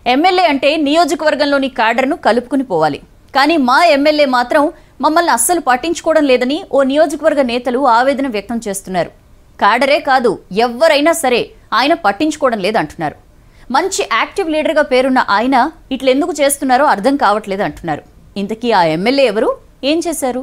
MLA అంటే నియోజకవర్గంలోని క్యాడర్ను కలుపుకుని పోవాలి కానీ మా ఎమ్మెల్యే మాత్రం మమ్మల్ని అస్సలు పట్టించుకోవడం లేదని ఓ నియోజకవర్గ నేతలు ఆవేదన వ్యక్తం చేస్తున్నారు క్యాడరే కాదు ఎవ్వరైనా సరే ఆయన పట్టించుకోవడం లేదంటున్నారు మంచి యాక్టివ్ లీడర్గా పేరున్న ఆయన ఇట్లెందుకు చేస్తున్నారో అర్థం కావట్లేదు అంటున్నారు ఇంతకీ ఆ ఎమ్మెల్యే ఎవరు ఏం చేశారు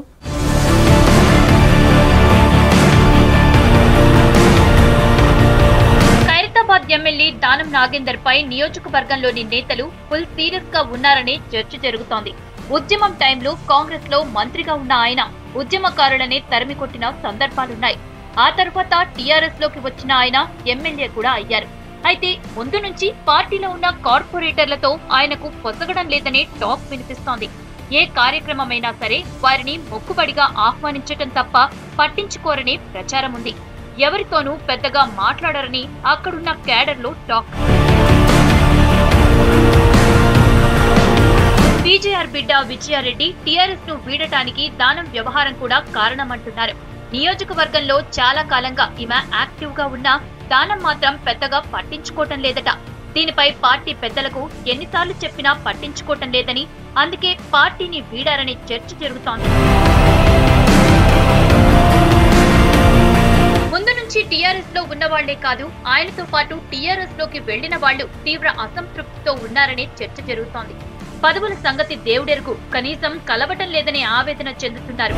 ఖైరతాబాద్ ఎమ్మెల్యే దానం నాగేందర్ పై నియోజకవర్గంలోని నేతలు ఫుల్ సీరియస్ గా ఉన్నారనే చర్చ జరుగుతోంది ఉద్యమం టైంలో కాంగ్రెస్ లో మంత్రిగా ఉన్న ఆయన ఉద్యమకారులనే తరిమి కొట్టిన సందర్భాలున్నాయి ఆ తర్వాత టీఆర్ఎస్ లోకి వచ్చిన ఆయన ఎమ్మెల్యే కూడా అయ్యారు అయితే ముందు నుంచి పార్టీలో ఉన్న కార్పొరేటర్లతో ఆయనకు పొసగడం లేదనే టాక్ వినిపిస్తోంది ఏ కార్యక్రమమైనా సరే వారిని మొక్కుబడిగా ఆహ్వానించటం తప్ప పట్టించుకోరనే ప్రచారం ఉంది ఎవరితోనూ పెద్దగా మాట్లాడరని అక్కడున్న క్యాడర్లో టాక్ బీజేఆర్ బిడ్డ విజయారెడ్డి టీఆర్ఎస్ ను వీడటానికి దానం వ్యవహారం కూడా కారణమంటున్నారు నియోజకవర్గంలో చాలా కాలంగా ఈమె యాక్టివ్ గా ఉన్నా దానం మాత్రం పెద్దగా పట్టించుకోవటం లేదట దీనిపై పార్టీ పెద్దలకు ఎన్నిసార్లు చెప్పినా పట్టించుకోవటం లేదని అందుకే పార్టీని వీడారనే చర్చ జరుగుతోంది ముందు నుంచి టీఆర్ఎస్ లో ఉన్న వాళ్లే కాదు ఆయనతో పాటు టీఆర్ఎస్ లోకి వెళ్లిన వాళ్లు తీవ్ర అసంతృప్తితో ఉన్నారనే చర్చ జరుగుతోంది పదవుల సంగతి దేవుడెరుగు కనీసం కలవటం లేదనే ఆవేదన చెందుతున్నారు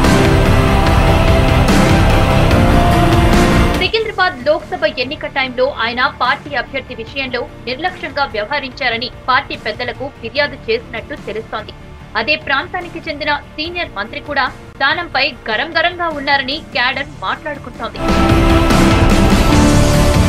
సికింద్రాబాద్ లోక్సభ ఎన్నిక టైంలో ఆయన పార్టీ అభ్యర్థి విషయంలో నిర్లక్ష్యంగా వ్యవహరించారని పార్టీ పెద్దలకు ఫిర్యాదు చేసినట్టు తెలుస్తోంది అదే ప్రాంతానికి చెందిన సీనియర్ మంత్రి కూడా దానంపై గరం గరంగా ఉన్నారని క్యాడర్ మాట్లాడుకుంటోంది